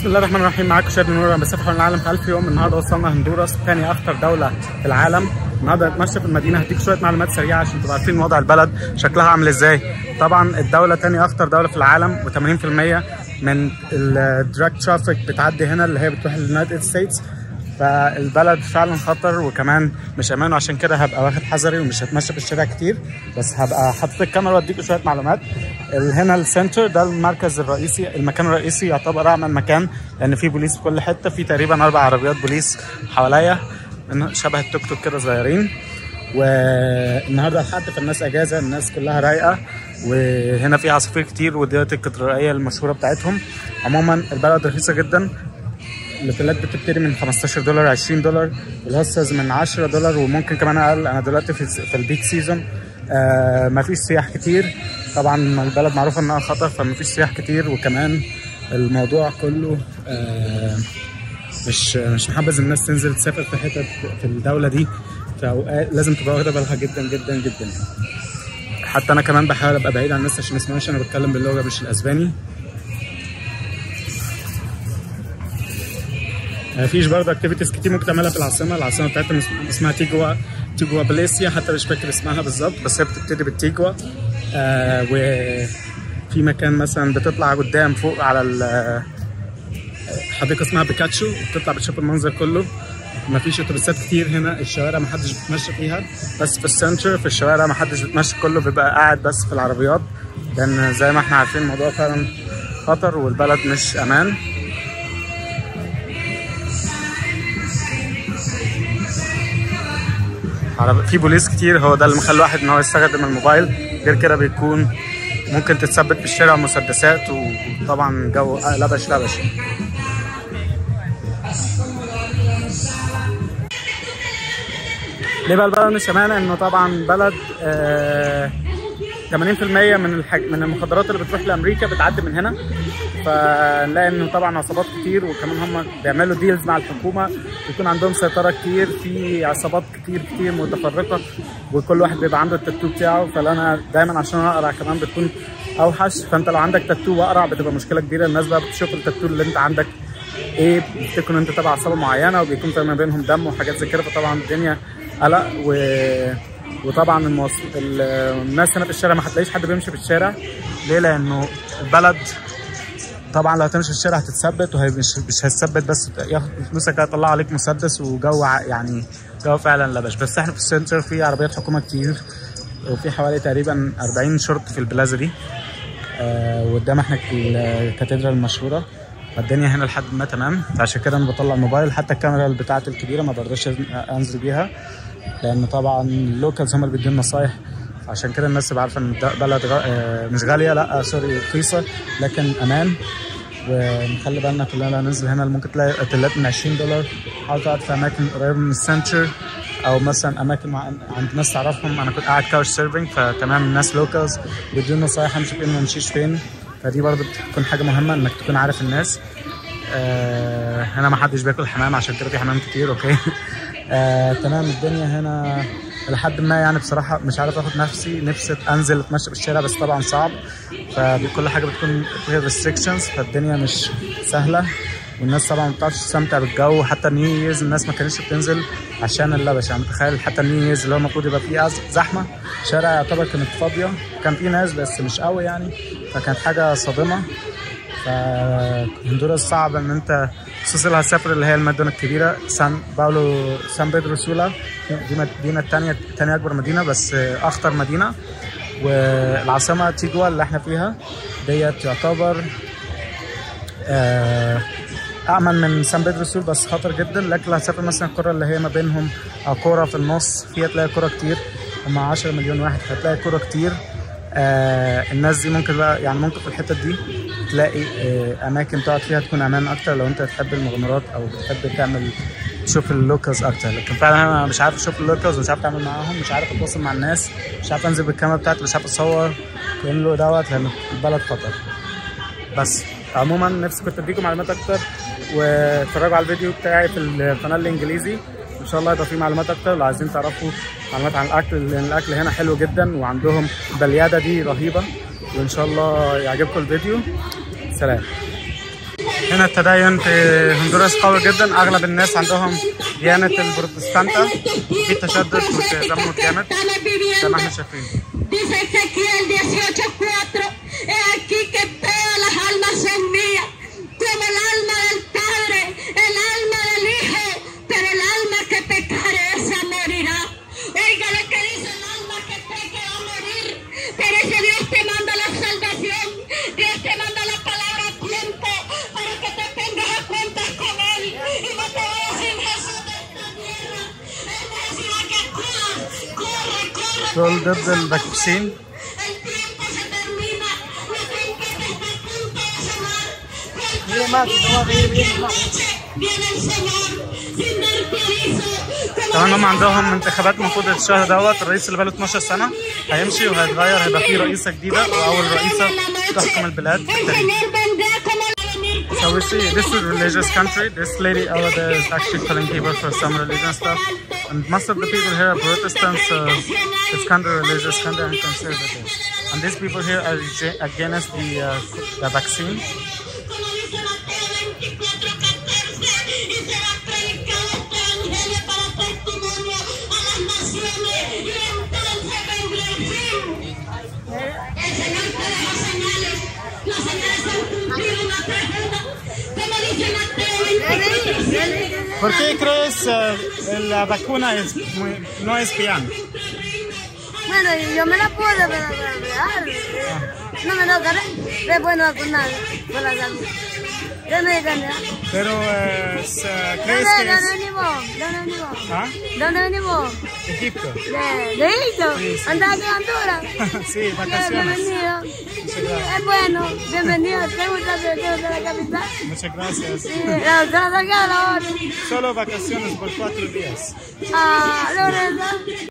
بسم الله الرحمن الرحيم معاكم شاد من نور بسافر حول العالم في 1000 يوم النهارده وصلنا هندوراس ثاني اكثر دوله في العالم النهارده هنتمشى في المدينه هديك شويه معلومات سريعه عشان تبقوا عارفين وضع البلد شكلها عامل ازاي طبعا الدوله ثاني اكثر دوله في العالم و80% من الدراج ترافيك بتعدي هنا اللي هي بتروح لليونايتد ستيتس فالبلد فعلا خطر وكمان مش امان وعشان كده هبقى واخد حذري ومش هتمشى في الشارع كتير بس هبقى حاطط الكاميرا واديكم شويه معلومات هنا السنتر ده المركز الرئيسي المكان الرئيسي يعتبر امن مكان لان في بوليس في كل حته في تقريبا اربع عربيات بوليس حواليا شبه التوك توك كده صغيرين والنهارده الحد فالناس اجازه الناس كلها رايقه وهنا في عصافير كتير وديت الكاتدرائيه المشهوره بتاعتهم عموما البلد رخيصه جدا الاوتيلات بتبتدي من 15 دولار 20 دولار الهوستلز من 10 دولار وممكن كمان اقل انا دلوقتي في, في البيك سيزون آه ما فيش سياح كتير طبعا البلد معروفه انها خطر فما فيش سياح كتير وكمان الموضوع كله آه مش مش محبذ الناس تنزل تسافر في حتت في الدوله دي في اوقات لازم تبقى واخده بالها جدا جدا جدا حتى انا كمان بحاول ابقى بعيد عن الناس عشان ما يسمعوش انا بتكلم باللغه مش الاسباني فيش برضه اكتيفيتيز كتير ممكن تعملها في العاصمه العاصمه بتاعتنا اسمها تيجوا تيجوا باليسيا حتى مش فاكر اسمها بالظبط بس هي بتبتدي بالتيجوا آه وفي مكان مثلا بتطلع قدام فوق على حديقه اسمها بيكاتشو بتطلع بتشوف المنظر كله ما فيش اتوبيسات كتير هنا الشوارع ما حدش بيتمشى فيها بس في السنتر في الشوارع ما حدش بيتمشى كله بيبقى قاعد بس في العربيات لان زي ما احنا عارفين الموضوع فعلا خطر والبلد مش امان في بوليس كتير هو ده اللي مخلي الواحد ان هو يستخدم الموبايل غير كده بيكون ممكن تتثبت في الشارع مسدسات وطبعا جو لبش لبش ليه بقى البلد مش امان انه طبعا بلد آه 80% من الحج... من المخدرات اللي بتروح لامريكا بتعدي من هنا فنلاقي انه طبعا عصابات كتير وكمان هم بيعملوا ديلز مع الحكومه بيكون عندهم سيطره كتير في عصابات كتير كتير متفرقه وكل واحد بيبقى عنده التاتو بتاعه فانا دايما عشان اقرع كمان بتكون اوحش فانت لو عندك تاتو واقرع بتبقى مشكله كبيره الناس بقى بتشوف التاتو اللي انت عندك ايه بتكون انت تبع عصابه معينه وبيكون في ما بينهم دم وحاجات زي كده فطبعا الدنيا قلق و وطبعا الموص... الناس هنا في الشارع ما هتلاقيش حد بيمشي في الشارع ليه لانه البلد طبعا لو هتمشي في الشارع هتتثبت وهي مش مش هتثبت بس ياخد فلوسك هيطلع عليك مسدس وجو يعني جو فعلا لبش بس احنا في السنتر في عربيات حكومه كتير وفي حوالي تقريبا 40 شرطه في البلازا دي آه وقدام احنا الكاتدرال المشهوره فالدنيا هنا لحد ما تمام فعشان كده انا بطلع الموبايل حتى الكاميرا بتاعتي الكبيره ما برضاش انزل بيها لان طبعا اللوكالز هم اللي بيدينا نصايح عشان كده الناس تبقى عارفه ان بلد غ... مش غاليه لا سوري رخيصه لكن امان ونخلي بالنا كلنا ننزل هنا ممكن تلاقي اوتيلات من 20 دولار حاول تقعد في اماكن قريبه من السنتر او مثلا اماكن مع... عند ناس تعرفهم انا كنت قاعد كاوش سيرفنج فتمام الناس لوكالز بيدونا نصايح امشي فين وما امشيش فين فدي برضه بتكون حاجه مهمه انك تكون عارف الناس آه هنا ما حدش بياكل حمام عشان كده في حمام كتير اوكي آه تمام الدنيا هنا لحد ما يعني بصراحة مش عارف اخد نفسي نفسي انزل اتمشى في الشارع بس طبعا صعب فكل حاجة بتكون فيها ريستريكشنز فالدنيا مش سهلة والناس طبعا ما بتعرفش تستمتع بالجو حتى نيو ييرز الناس ما كانتش بتنزل عشان اللبش يعني تخيل حتى النيو ييرز اللي هو المفروض يبقى فيه زحمة الشارع يعتبر كانت فاضية كان فيه ناس بس مش قوي يعني فكانت حاجة صادمة فهندوراس صعب ان انت خصوصا لو هتسافر اللي هي المدن الكبيره سان باولو سان بيدرو سولا دي مدينه الثانيه ثاني اكبر مدينه بس اخطر مدينه والعاصمه تيجوا اللي احنا فيها ديت يعتبر امن من سان بيدرو سول بس خطر جدا لكن لو هتسافر مثلا القرى اللي هي ما بينهم او قرى في النص فيها تلاقي قرى كتير هم 10 مليون واحد هتلاقي قرى كتير آه الناس دي ممكن بقى يعني ممكن في الحتت دي تلاقي آه اماكن تقعد فيها تكون امان اكتر لو انت بتحب المغامرات او بتحب تعمل تشوف اللوكالز اكتر لكن فعلا انا مش عارف اشوف اللوكالز ومش عارف اتعامل معاهم مش عارف اتواصل مع الناس مش عارف انزل بالكاميرا بتاعتي مش عارف اتصور كله دوت لان البلد خطر بس عموما نفسي كنت اديكم معلومات اكتر واتفرجوا على الفيديو بتاعي في القناه الانجليزي ان شاء الله يبقى في معلومات اكتر لو عايزين تعرفوا معلومات عن الاكل لان الاكل هنا حلو جدا وعندهم بلياده دي رهيبه وان شاء الله يعجبكم الفيديو سلام هنا التدين في هندوراس قوي جدا اغلب الناس عندهم ديانه البروتستانتا في تشدد وتزمت جامد زي ما احنا شايفين Dice Ezequiel 18:4, he aquí que todas las almas son mías, como el alma del Padre, el alma del Hijo, pero el alma que pecare esa morirá. Oiga lo que dice el alma que peque va a morir, pero ese Dios te manda la salvación, Dios te manda la palabra a tiempo para que te tengas a cuentas con Él y no te vayas sin Jesús de esta tierra. Él necesita que acudas, corre, corre. دول ضد الفاكسين El tiempo se termina, la trompeta está a punto de sonar. Viene más, no va a venir bien más. Viene el Señor sin darte aviso. Como كمان هم عندهم انتخابات المفروض الشهر دوت الرئيس اللي بقاله 12 سنه هيمشي وهيتغير هيبقى فيه رئيسه جديده واول رئيسه تحكم البلاد في el التاريخ Señor vendrá como la venir So we see this is a religious country. This lady over there is actually killing people for some religion stuff. And most of the people here are Protestants, so it's kind of religious, kind of conservative. And these people here are ge- against the, uh, the vaccine. como dice Mateo 24, 14, y será predicado este evangelio para testimonio a las naciones, y entonces vendrá el fin. El Señor te deja señales, las señales se han cumplido una tras una, como dice Mateo 24, ¿Por qué crees uh, la vacuna es muy, no es bien? Bueno, yo me la pude pero real. No me lo gané. Después no vacunar por la salud. ¿Dónde gané? Pero uh, s- uh, crees ¿Dónde, que ¿Dónde es venimos? ¿Dónde venimos? ¿Ah? ¿Dónde venimos? Egipto. De, de Egipto. Sí, sí. ¿Anda aquí en Honduras? sí, Bien, vacaciones. bienvenido. gracias. Es bueno, bienvenido. ¿Te gusta, te gusta la capital? Muchas gracias. Sí, la doctora Salgado la orden. Solo vacaciones por cuatro días. Ah, Lorenzo.